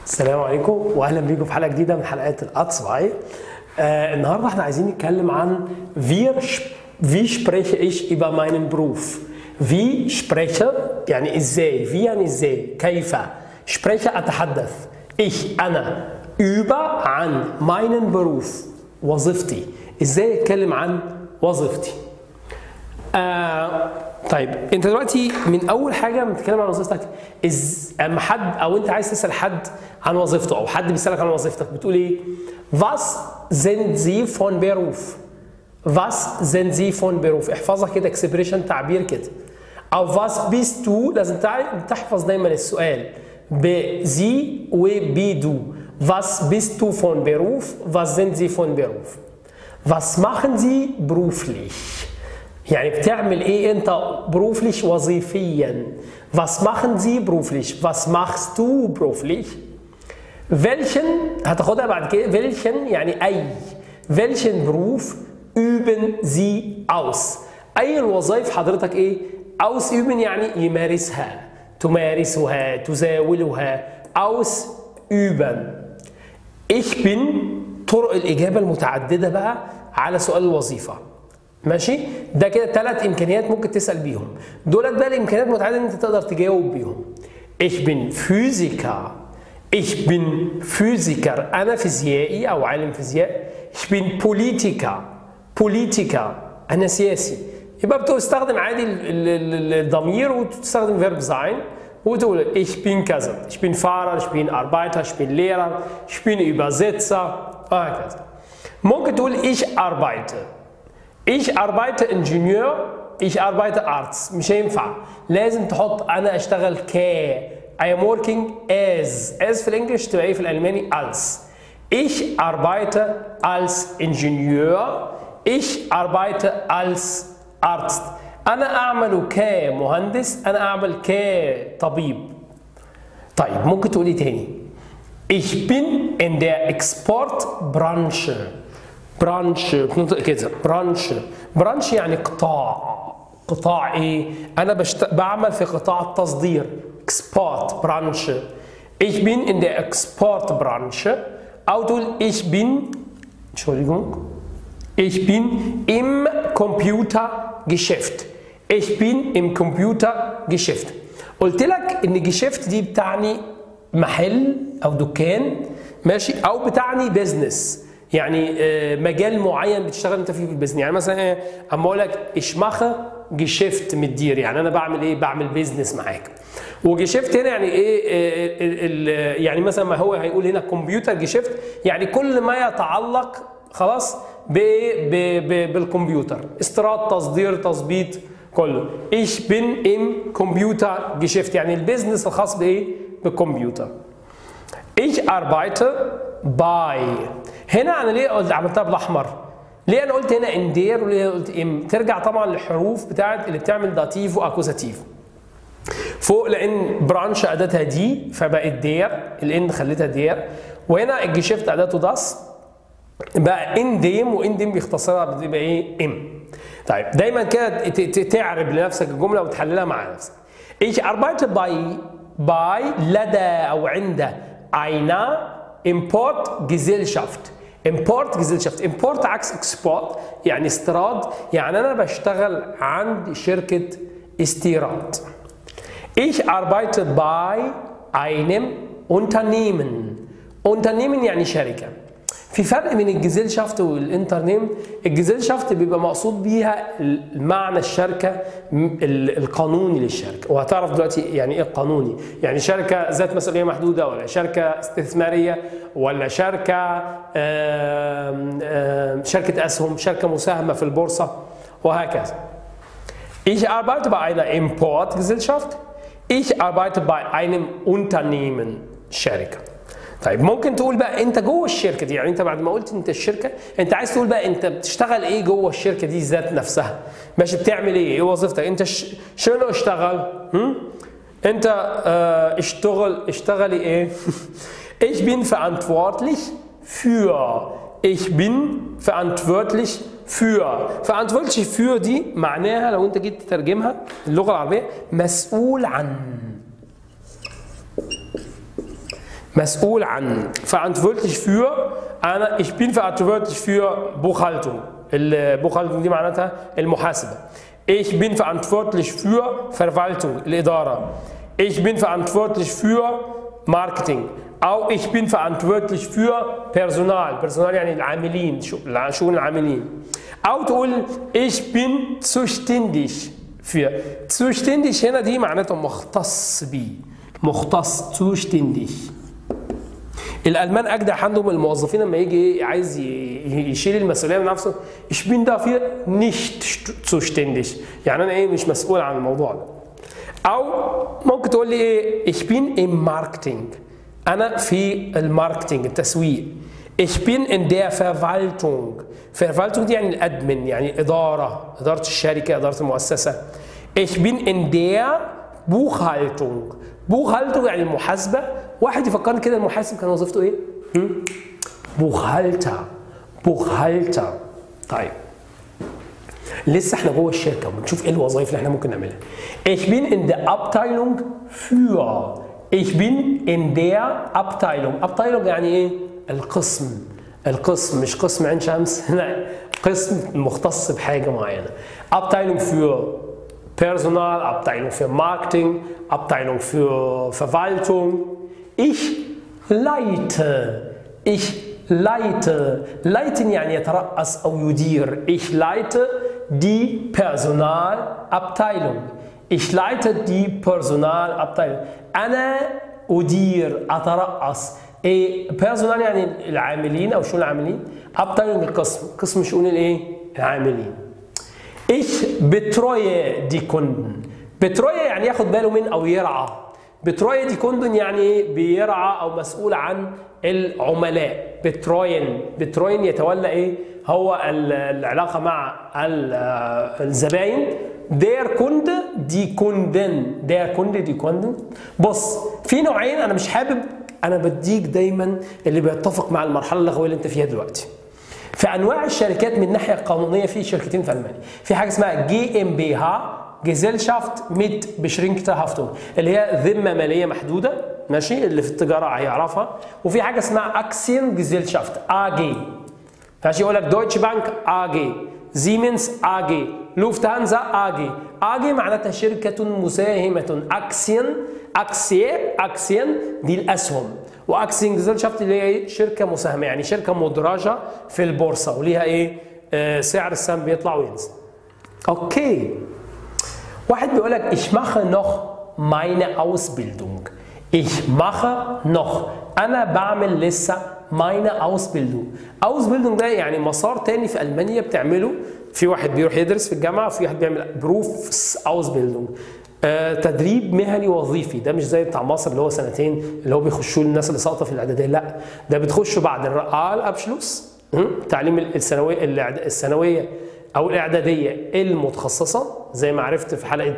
السلام عليكم واهلا بيكم في حلقه جديده من حلقات الاتسواي äh, النهارده احنا عايزين نتكلم عن wir wie spreche ich über meinen Beruf wie spreche يعني ازاي wie يعني ازاي كيف spreche اتحدث ich انا über عن meinen Beruf وظيفتي ازاي اتكلم عن وظيفتي آه طيب انت دلوقتي من اول حاجه لما بتتكلم عن وظيفتك از اما حد او انت عايز تسال حد عن وظيفته او حد بيسالك عن وظيفتك بتقول ايه was sind sie von Beruf was sind sie von Beruf احفظها كده اكسبريشن تعبير كده او was bist du لازم تحفظ دايما السؤال بزي وبدو was bist du von Beruf was sind sie von Beruf was machen sie beruflich يعني بتعمل ايه انت beruflich وظيفيا was machen sie beruflich was machst du beruflich welchen هتاخدها بعد كده welchen يعني اي welchen Beruf üben sie aus اي الوظائف حضرتك ايه ausüben يعني يمارسها تمارسها تزاولها ausüben ich bin طرق الاجابه المتعدده بقى على سؤال الوظيفه ماشي ده كده ثلاث امكانيات ممكن تسال بيهم دولت بقى الامكانيات المتعدده ان انت تقدر تجاوب بيهم ich bin Physiker ich bin Physiker انا فيزيائي او عالم فيزياء ich bin Politiker Politiker انا سياسي يبقى بتستخدم عادي الضمير وتستخدم فيرب sein وتقول ich bin كذا ich bin Fahrer ich bin Arbeiter ich bin Lehrer ich bin Übersetzer وهكذا ممكن تقول ich arbeite ich arbeite Ingenieur ich arbeite Arzt مش هينفع لازم تحط انا اشتغل ك I am working as as في الانجليش تبقى ايه في الالماني als ich arbeite als Ingenieur ich arbeite als Arzt انا اعمل كمهندس انا اعمل كطبيب طيب ممكن تقول ايه تاني ich bin in der Exportbranche برانش بتنطق كده برانش برانش يعني قطاع قطاع ايه انا بشت... بعمل في قطاع التصدير اكسبورت برانش ich bin in der Exportbranche او تقول ich bin Entschuldigung ich bin im Computergeschäft ich bin im Computergeschäft قلت لك ان جيشفت دي بتعني محل او دكان ماشي او بتعني بيزنس يعني مجال معين بتشتغل انت فيه في البيزنس يعني مثلا ايه اما اقول لك ich mache Geschäft mit dir يعني انا بعمل ايه بعمل بيزنس معاك وجيشفت هنا يعني ايه ال ال يعني مثلا ما هو هيقول هنا كمبيوتر جيشفت يعني كل ما يتعلق خلاص ب ب ب بالكمبيوتر استيراد تصدير تظبيط كله ich bin im Computer Geschäft يعني البيزنس الخاص بايه بالكمبيوتر ich arbeite باي هنا انا ليه قلت عملتها بالاحمر ليه انا قلت هنا اندير وليه قلت ام ترجع طبعا للحروف بتاعت اللي بتعمل داتيف واكوزاتيف فوق لان برانش اداتها دي فبقت دير الان خليتها دير وهنا الجيشفت اداته داس بقى ان ديم وان ديم بيختصرها بتبقى ايه ام طيب دايما كده تعرب لنفسك الجمله وتحللها مع نفسك ich arbeite bei bei لدى او عند einer Importgesellschaft Importgesellschaft Import عكس Export يعني استيراد يعني أنا بشتغل عند شركة استيراد Ich arbeite bei einem Unternehmen Unternehmen يعني شركة في فرق بين الجزيلشافت والانترنيم الجزيلشافت بيبقى مقصود بيها معنى الشركه القانوني للشركه وهتعرف دلوقتي يعني ايه قانوني يعني شركه ذات مسؤوليه محدوده ولا شركه استثماريه ولا شركه آم آم شركه اسهم شركه مساهمه في البورصه وهكذا Ich arbeite bei einer Importgesellschaft. Ich arbeite bei einem Unternehmen شركه طيب ممكن تقول بقى انت جوه الشركه دي يعني انت بعد ما قلت انت الشركه انت عايز تقول بقى انت بتشتغل ايه جوه الشركه دي ذات نفسها ماشي بتعمل ايه ايه وظيفتك انت ش... شنو اشتغل هم؟ انت اه اشتغل اشتغلي ايه ich bin verantwortlich für ich bin verantwortlich für verantwortlich für دي معناها لو انت جيت تترجمها اللغه العربيه مسؤول عن مسؤول عن verantwortlich für انا ich bin verantwortlich für Buchhaltung البوخhaltung دي معناتها المحاسبه ich bin verantwortlich für Verwaltung الاداره ich bin verantwortlich für Marketing او ich bin verantwortlich für Personal Personal يعني العاملين شؤون العاملين او تقول ich bin zuständig für zuständig هنا دي معناتها مختص بيه مختص zuständig الالمان اجدع عندهم الموظفين لما يجي ايه عايز يشيل المسؤوليه من نفسه ich bin dafür nicht zuständig يعني انا ايه مش مسؤول عن الموضوع ده او ممكن تقول لي ايه ich bin im Marketing انا في الماركتينج التسويق ich bin in der Verwaltung Verwaltung دي يعني الادمن يعني اداره اداره الشركه اداره المؤسسه ich bin in der Buchhaltung Buchhaltung يعني المحاسبه واحد يفكرني كده المحاسب كان وظيفته ايه؟ بوخهالتر بوخهالتر طيب لسه احنا جوه الشركه وبنشوف ايه الوظائف اللي احنا ممكن نعملها. Ich bin in der Abteilung für Ich bin in der Abteilung. Abteilung يعني ايه؟ القسم. القسم مش قسم عين شمس لا قسم مختص بحاجه معينه. Abteilung für Personal, Abteilung für Marketing, Abteilung für Verwaltung. Ich leite. Ich leite. Leiten يعني يترأس أو يدير. Ich leite die Personalabteilung. Ich leite die Personalabteilung. أنا أدير أترأس. إيه بيرسونال يعني العاملين أو شؤون العاملين. Abteilung القسم. قسم شؤون الإيه؟ العاملين. Ich betreue die Kunden. betreue يعني ياخد باله من أو يرعى. بتروي دي كوندون يعني بيرعى او مسؤول عن العملاء بتروين بتروين يتولى ايه هو العلاقه مع الزباين دير كوند دي كوندن دير كوند دي كوندن بص في نوعين انا مش حابب انا بديك دايما اللي بيتفق مع المرحله اللغويه اللي انت فيها دلوقتي في انواع الشركات من الناحيه القانونيه في شركتين في المانيا في حاجه اسمها جي ام بي ها جيزلشافت ميت بشرينكتا هافتون اللي هي ذمه ماليه محدوده ماشي اللي في التجاره هيعرفها وفي حاجه اسمها اكسين جيزلشافت ا جي ماشي يقول لك دويتش بانك ا جي زيمنز ا جي لوفتهانزا ا جي ا جي معناتها شركه مساهمه اكسين اكسي اكسين دي الاسهم واكسين جيزلشافت اللي هي شركه مساهمه يعني شركه مدرجه في البورصه وليها ايه آه سعر السهم بيطلع وينزل اوكي واحد بيقول لك ich mache noch meine Ausbildung ich mache noch انا بعمل لسه meine Ausbildung Ausbildung ده يعني مسار تاني في المانيا بتعمله في واحد بيروح يدرس في الجامعه وفي واحد بيعمل بروف Ausbildung آه تدريب مهني وظيفي ده مش زي بتاع مصر اللي هو سنتين اللي هو بيخشوا الناس اللي ساقطه في الاعداديه لا ده بتخشوا بعد الرقال ابشلوس تعليم الثانويه الثانويه او الاعداديه المتخصصه زي ما عرفت في حلقه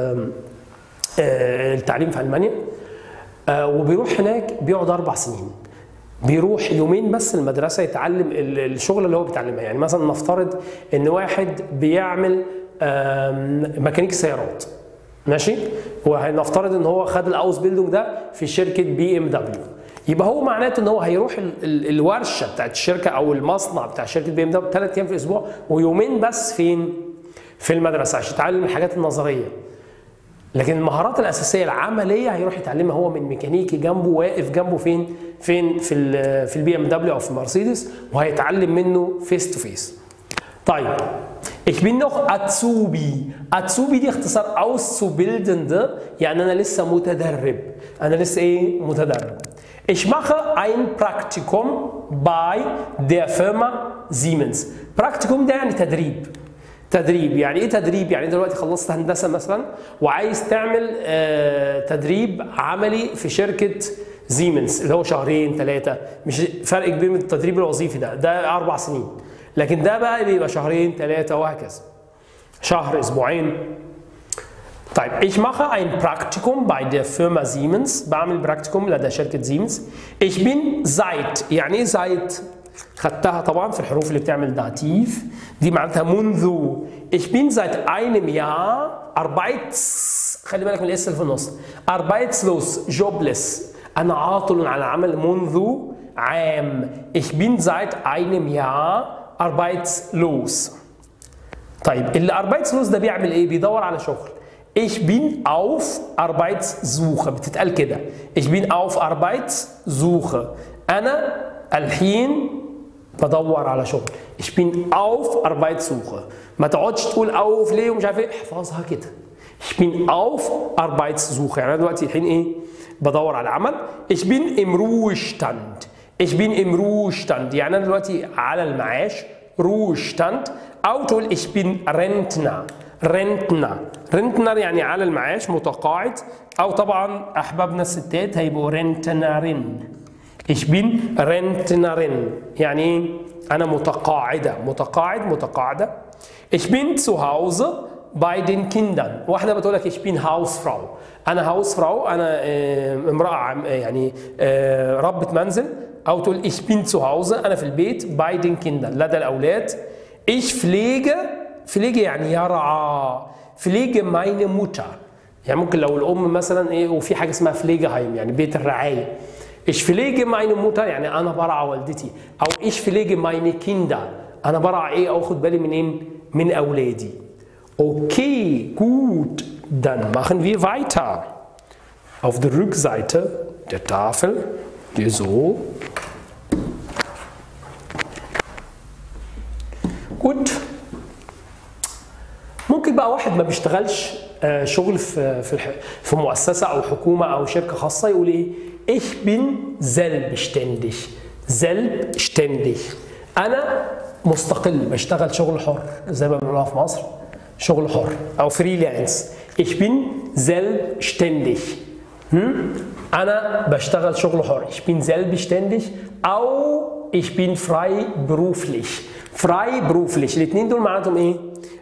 التعليم في المانيا وبيروح هناك بيقعد اربع سنين بيروح يومين بس المدرسه يتعلم الشغل اللي هو بيتعلمها يعني مثلا نفترض ان واحد بيعمل ميكانيك سيارات ماشي وهنفترض ان هو خد الاوس بيلدونج ده في شركه بي ام دبليو يبقى هو معناته ان هو هيروح ال ال الورشه بتاعت الشركه او المصنع بتاع شركه بي ام دبليو ثلاث ايام في الاسبوع ويومين بس فين؟ في المدرسه عشان يتعلم الحاجات النظريه. لكن المهارات الاساسيه العمليه هيروح يتعلمها هو من ميكانيكي جنبه واقف جنبه فين؟ فين في ال في البي ام دبليو او في مرسيدس وهيتعلم منه فيس تو فيس. طيب Ich bin noch Azubi. Azubi دي اختصار Auszubildende يعني أنا لسه متدرب. أنا لسه إيه؟ متدرب. Ich mache ein Praktikum bei der Firma Siemens. Praktikum ده يعني تدريب. تدريب يعني ايه تدريب يعني دلوقتي خلصت هندسه مثلا وعايز تعمل آه تدريب عملي في شركه زيمنز اللي هو شهرين ثلاثه مش فرق كبير من التدريب الوظيفي ده ده اربع سنين لكن ده بقى بيبقى شهرين ثلاثه وهكذا شهر اسبوعين طيب ich mache ein Praktikum bei der Firma Siemens بعمل براكتيكوم لدى شركه زيمنز ich bin seit يعني ايه seit خدتها طبعا في الحروف اللي بتعمل داتيف دي معناتها منذ ich bin seit einem Jahr arbeits خلي بالك من الاس اللي في النص arbeitslos jobless أنا عاطل عن العمل منذ عام ich bin seit einem Jahr arbeitslos طيب اللي arbeitslos ده بيعمل ايه بيدور على شغل ich bin auf Arbeitssuche بتتقال كده ich bin auf Arbeitssuche أنا الحين بدور على شغل ich bin auf Arbeitssuche ما تقعدش تقول auf ليه ومش عارف ايه احفظها كده ich bin auf Arbeitssuche يعني انا دلوقتي الحين ايه بدور على عمل ich bin im Ruhestand ich bin im Ruhestand يعني انا دلوقتي على المعاش Ruhestand او تقول ich bin Rentner Rentner Rentner يعني على المعاش متقاعد او طبعا احبابنا الستات هيبقوا Rentnerin ich bin Rentnerin يعني ايه انا متقاعده متقاعد متقاعده ich bin zu Hause bei den Kindern واحده بتقول لك ich bin Hausfrau انا Hausfrau انا آه، امراه عم- يعني آه، ربة منزل او تقول ich bin zu Hause انا في البيت bei den Kindern لدى الاولاد ich pflege pflege يعني يرعى pflege meine Mutter يعني ممكن لو الام مثلا ايه وفي حاجه اسمها فليجهايم يعني بيت الرعايه ich pflege meine Mutter يعني انا برعى والدتي او ich pflege meine Kinder انا برعى ايه او اخد بالي منين من اولادي Okay, gut, dann machen wir weiter. Auf der Rückseite der Tafel, hier so. Gut. ممكن بقى واحد ما بيشتغلش آه، شغل في في الح- في مؤسسه او حكومه او شركه خاصه يقول ايه ich bin selbstständig selbstständig انا مستقل بشتغل شغل حر زي ما بنقولها في مصر شغل حر او فريلانس ich bin selbstständig hm? انا بشتغل شغل حر ich bin selbstständig او ich bin freiberuflich freiberuflich الاثنين دول معناتهم ايه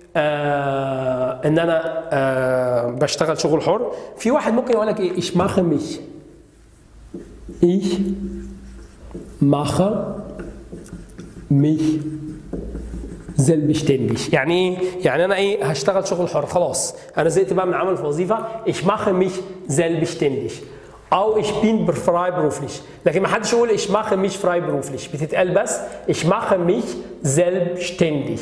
آه ان انا آه بشتغل شغل حر في واحد ممكن يقول لك ايه ich mache mich ich mache mich selbstständig يعني ايه يعني انا ايه هشتغل شغل حر خلاص انا زهقت بقى من عمل في وظيفه ich mache mich selbstständig او ich bin freiberuflich لكن ما حدش يقول ich mache mich freiberuflich بتتقال بس ich mache mich selbstständig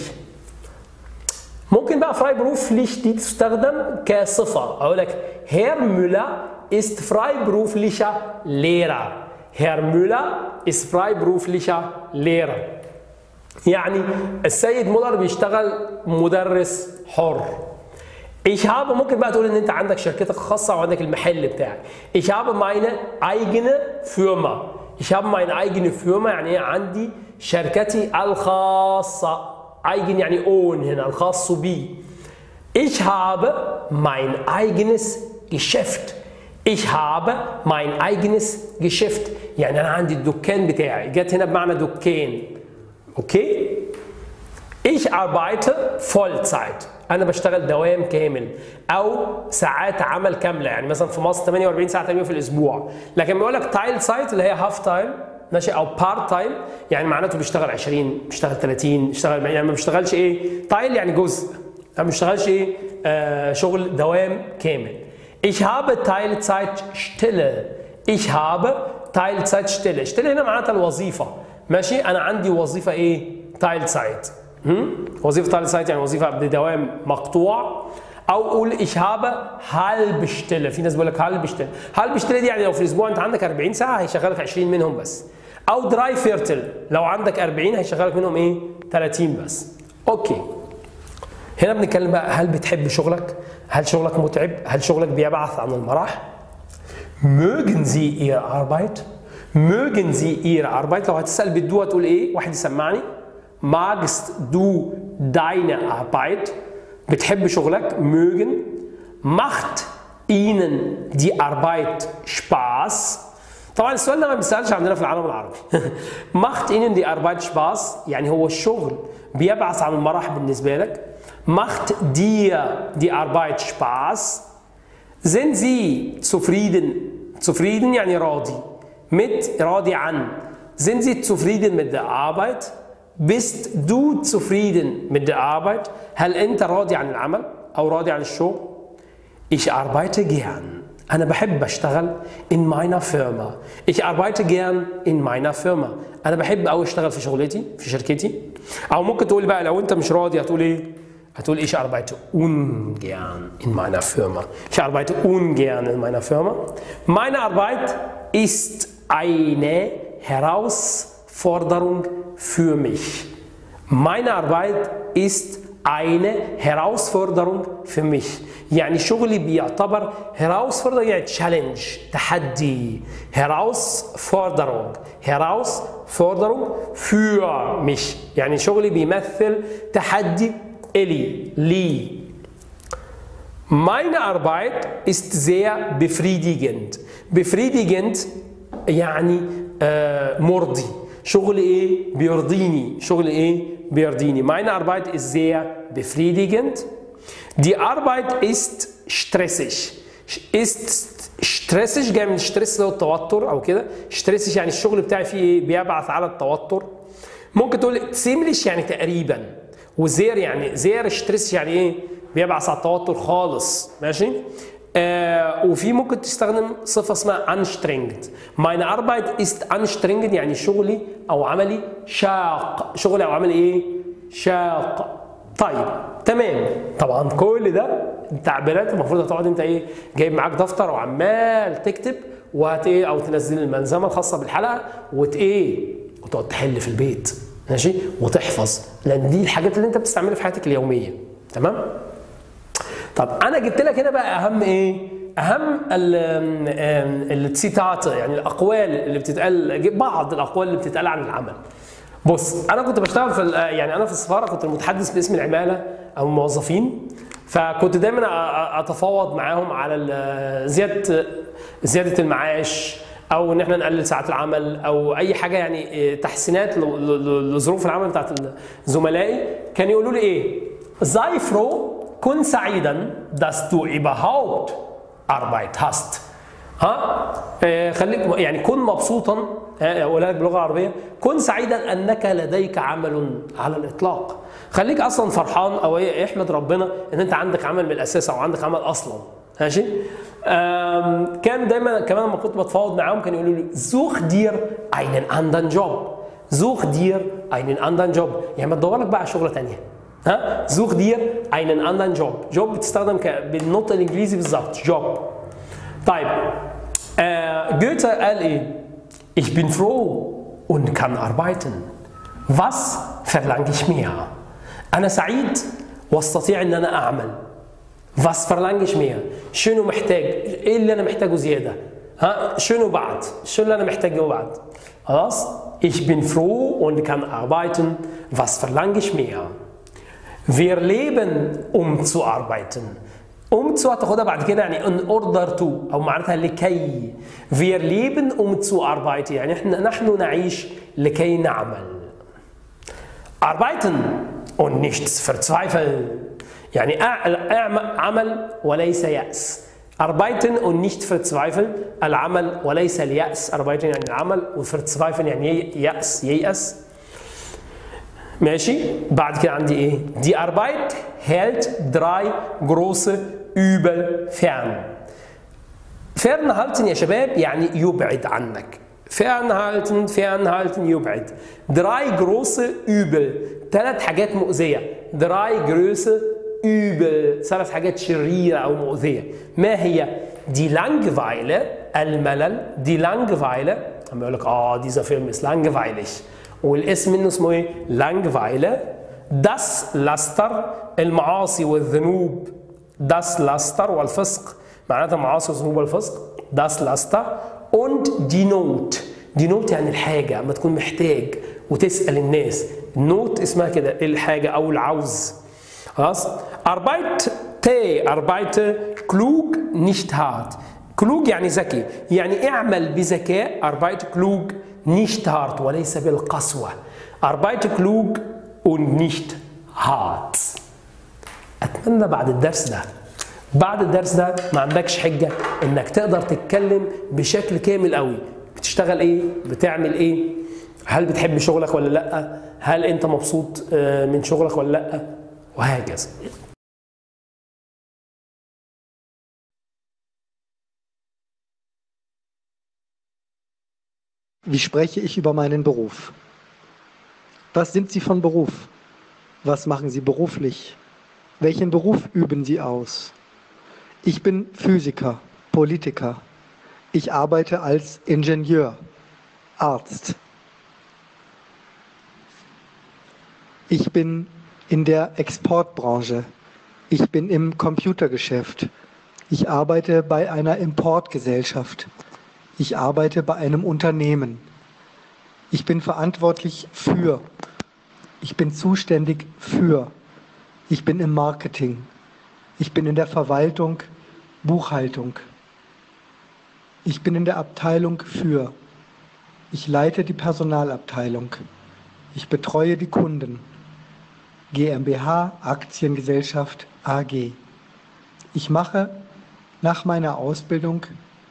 ممكن بقى freiberuflich دي تستخدم كصفة أقول لك Herr Müller ist freiberuflicher Lehrer Herr Müller ist freiberuflicher Lehrer يعني السيد مولر بيشتغل مدرس حر Ich habe ممكن بقى تقول ان انت عندك شركتك الخاصة وعندك المحل بتاعك. Ich habe meine eigene Firma. Ich habe meine eigene Firma يعني ايه عندي شركتي الخاصة. Eigen يعني own هنا الخاص بي. Ich habe mein eigenes Geschäft. Ich habe mein eigenes Geschäft. يعني انا عندي الدكان بتاعي. جت هنا بمعنى دكان. اوكي؟ Ich arbeite Vollzeit. أنا بشتغل دوام كامل أو ساعات عمل كاملة يعني مثلا في مصر 48 ساعة تقريبا في الأسبوع لكن بيقول لك تايل سايت اللي هي هاف تايم ماشي أو بارت تايم يعني معناته بيشتغل 20 بيشتغل 30 بيشتغل يعني ما بيشتغلش إيه تايل يعني جزء ما بيشتغلش إيه آه شغل دوام كامل Ich habe Teilzeitstelle Ich habe Teilzeitstelle Stelle هنا معناتها الوظيفة ماشي أنا عندي وظيفة إيه تايلزايت هم؟ وظيفة تايلزايت يعني وظيفة بدوام مقطوع او قول ich habe halbe Stelle في ناس بيقول لك halbe Stelle halbe Stelle دي يعني لو في الاسبوع انت عندك 40 ساعه هيشغلك 20 منهم بس او دراي فيرتل لو عندك 40 هيشغلك منهم ايه 30 بس اوكي هنا بنتكلم بقى هل بتحب شغلك هل شغلك متعب هل شغلك بيبعث عن المرح mögen Sie Ihre Arbeit mögen Sie Ihre Arbeit لو هتسأل بالدو هتقول ايه واحد يسمعني magst du deine Arbeit بتحب شغلك mögen macht ihnen die Arbeit Spaß طبعا السؤال ده ما بيسالش عندنا في العالم العربي macht ihnen die Arbeit Spaß يعني هو الشغل بيبعث عن المرح بالنسبه لك macht dir die Arbeit Spaß sind sie zufrieden zufrieden يعني راضي mit راضي عن sind sie zufrieden mit der Arbeit bist du zufrieden mit der Arbeit هل انت راضي عن العمل او راضي عن الشغل ich arbeite gern أنا بحب أشتغل in meiner Firma. Ich arbeite gern in meiner Firma. أنا بحب أوي أشتغل في شغلتي في شركتي. أو ممكن تقول بقى لو أنت مش راضي هتقول إيه؟ هتقول ich arbeite ungern in meiner Firma. Ich arbeite ungern in meiner Firma. Meine Arbeit ist eine Herausforderung für mich. Meine Arbeit ist eine Herausforderung für mich يعني شغلي بيعتبر Herausforderung يعني challenge تحدي Herausforderung Herausforderung für mich يعني شغلي بيمثل تحدي إلي لي Meine Arbeit ist sehr befriedigend befriedigend يعني آه مرضي شغل ايه بيرضيني شغل ايه بيرضيني meine Arbeit ist sehr befriedigend die Arbeit ist stressig ist stressig جاي من stress اللي هو التوتر او كده stressig يعني الشغل بتاعي فيه ايه بيبعث على التوتر ممكن تقول ziemlich يعني تقريبا وزير يعني زير stress يعني ايه بيبعث على التوتر خالص ماشي آه وفي ممكن تستخدم صفة اسمها anstrengend. Meine Arbeit ist anstrengend يعني شغلي أو عملي شاق. شغلي أو عملي إيه؟ شاق. طيب تمام طبعا كل ده التعبيرات المفروض هتقعد انت ايه جايب معاك دفتر وعمال تكتب وهت ايه او تنزل الملزمه الخاصه بالحلقه وت ايه وتقعد تحل في البيت ماشي وتحفظ لان دي الحاجات اللي انت بتستعملها في حياتك اليوميه تمام طب انا جبت لك هنا بقى اهم ايه اهم التسيتات يعني الاقوال اللي بتتقال بعض الاقوال اللي بتتقال عن العمل بص انا كنت بشتغل في يعني انا في السفاره كنت المتحدث باسم العماله او الموظفين فكنت دايما اتفاوض معاهم على زياده زياده المعاش او ان احنا نقلل ساعات العمل او اي حاجه يعني تحسينات لظروف العمل بتاعت زملائي كانوا يقولوا لي ايه sei froh كن سعيدا dass du überhaupt Arbeit hast ها آه خليك يعني كن مبسوطا اقولها لك باللغه العربيه كن سعيدا انك لديك عمل على الاطلاق خليك اصلا فرحان او احمد ربنا ان انت عندك عمل من الاساس او عندك عمل اصلا ماشي كان دايما كمان لما كنت بتفاوض معاهم كانوا يقولوا لي زوخ دير einen anderen Job زوخ دير einen anderen Job يعني ما تدور لك بقى على شغله ثانيه ها زوخ دير einen anderen Job جوب بتستخدم بالنطق الانجليزي بالظبط جوب طيب آه جوته قال ايه Ich bin froh und kann arbeiten. Was verlange ich mehr? أنا سعيد واستطيع ان انا اعمل. Was verlange ich mehr? شنو محتاج؟ ايه اللي انا محتاجه زياده؟ ها شنو بعد؟ شنو اللي انا محتاجه بعد؟ خلاص؟ Ich bin froh und kann arbeiten. Was verlange ich mehr? Wir leben um zu arbeiten. um zu هتاخدها بعد كده يعني in order to او معناتها لكي wir leben um zu arbeiten يعني احنا نحن نعيش لكي نعمل arbeiten und nichts verzweifeln يعني اعمل وليس يأس arbeiten und nicht verzweifeln العمل وليس اليأس arbeiten يعني العمل وverzweifeln يعني يأس ييأس ماشي بعد كده عندي ايه die Arbeit hält drei große Übel fern fernhalten يا شباب يعني يبعد عنك fernhalten fernhalten يبعد drei große Übel ثلاث حاجات مؤذية drei große Übel ثلاث حاجات شريرة أو مؤذية ما هي die Langeweile الملل die Langeweile لما يقول لك اه dieser Film ist langweilig والاسم منه اسمه ايه؟ لانجفايله das لاستر المعاصي والذنوب das لاستر والفسق معناتها المعاصي والذنوب والفسق das لاستر und die Not die Not يعني الحاجة اما تكون محتاج وتسأل الناس نوت اسمها كده الحاجة أو العوز خلاص Arbeit T Arbeit klug nicht hart klug يعني ذكي يعني اعمل بذكاء Arbeit klug nicht hart وليس بالقسوة Arbeite klug und nicht hart أتمنى بعد الدرس ده بعد الدرس ده ما عندكش حجة إنك تقدر تتكلم بشكل كامل قوي بتشتغل إيه بتعمل إيه هل بتحب شغلك ولا لأ هل أنت مبسوط من شغلك ولا لأ وهكذا Wie spreche ich über meinen Beruf? Was sind Sie von Beruf? Was machen Sie beruflich? Welchen Beruf üben Sie aus? Ich bin Physiker, Politiker. Ich arbeite als Ingenieur, Arzt. Ich bin in der Exportbranche. Ich bin im Computergeschäft. Ich arbeite bei einer Importgesellschaft. Ich arbeite bei einem Unternehmen. Ich bin verantwortlich für. Ich bin zuständig für. Ich bin im Marketing. Ich bin in der Verwaltung, Buchhaltung. Ich bin in der Abteilung für. Ich leite die Personalabteilung. Ich betreue die Kunden. GmbH Aktiengesellschaft AG. Ich mache nach meiner Ausbildung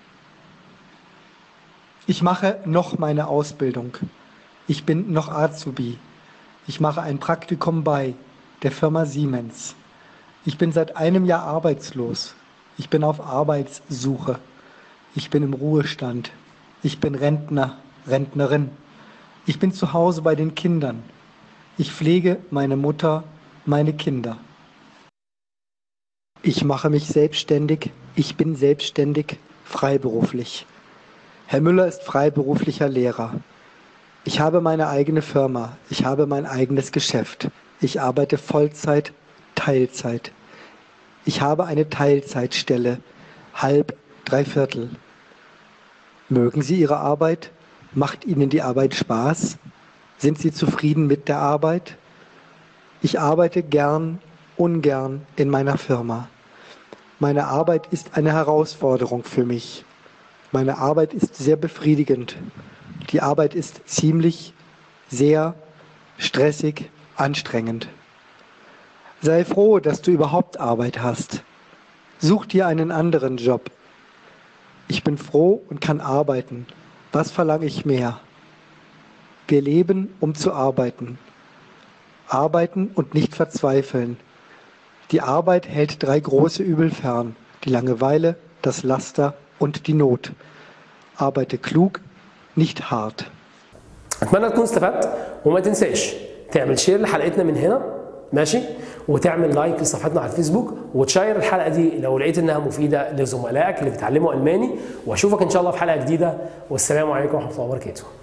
ich mache noch meine Ausbildung. Ich bin noch Azubi. Ich mache ein Praktikum bei der Firma Siemens. Ich bin seit einem Jahr arbeitslos. Ich bin auf Arbeitssuche. Ich bin im Ruhestand. Ich bin Rentner, Rentnerin. Ich bin zu Hause bei den Kindern. Ich pflege meine Mutter, meine Kinder. Ich mache mich selbstständig. Ich bin selbstständig, freiberuflich. Herr Müller ist freiberuflicher Lehrer. Ich habe meine eigene Firma. Ich habe mein eigenes Geschäft. Ich arbeite Vollzeit, Teilzeit. Ich habe eine Teilzeitstelle, halb, dreiviertel. Mögen Sie Ihre Arbeit? Macht Ihnen die Arbeit Spaß? Sind Sie zufrieden mit der Arbeit? Ich arbeite gern, ungern in meiner Firma. Meine Arbeit ist eine Herausforderung für mich. Meine Arbeit ist sehr befriedigend. Die Arbeit ist ziemlich, sehr stressig, anstrengend. Sei froh, dass du überhaupt Arbeit hast. Such dir einen anderen Job. Ich bin froh und kann arbeiten. Was verlange ich mehr? Wir leben, um zu arbeiten. Arbeiten und nicht verzweifeln. Die Arbeit hält drei große Übel fern. Die Langeweile, das Laster und die Not. Arbeite klug, nicht hart. اتمنى تكون استفدت وما تنساش تعمل شير لحلقتنا من هنا ماشي وتعمل لايك لصفحتنا على الفيسبوك وتشير الحلقه دي لو لقيت انها مفيده لزملائك اللي بيتعلموا الماني واشوفك ان شاء الله في حلقه جديده والسلام عليكم ورحمه الله وبركاته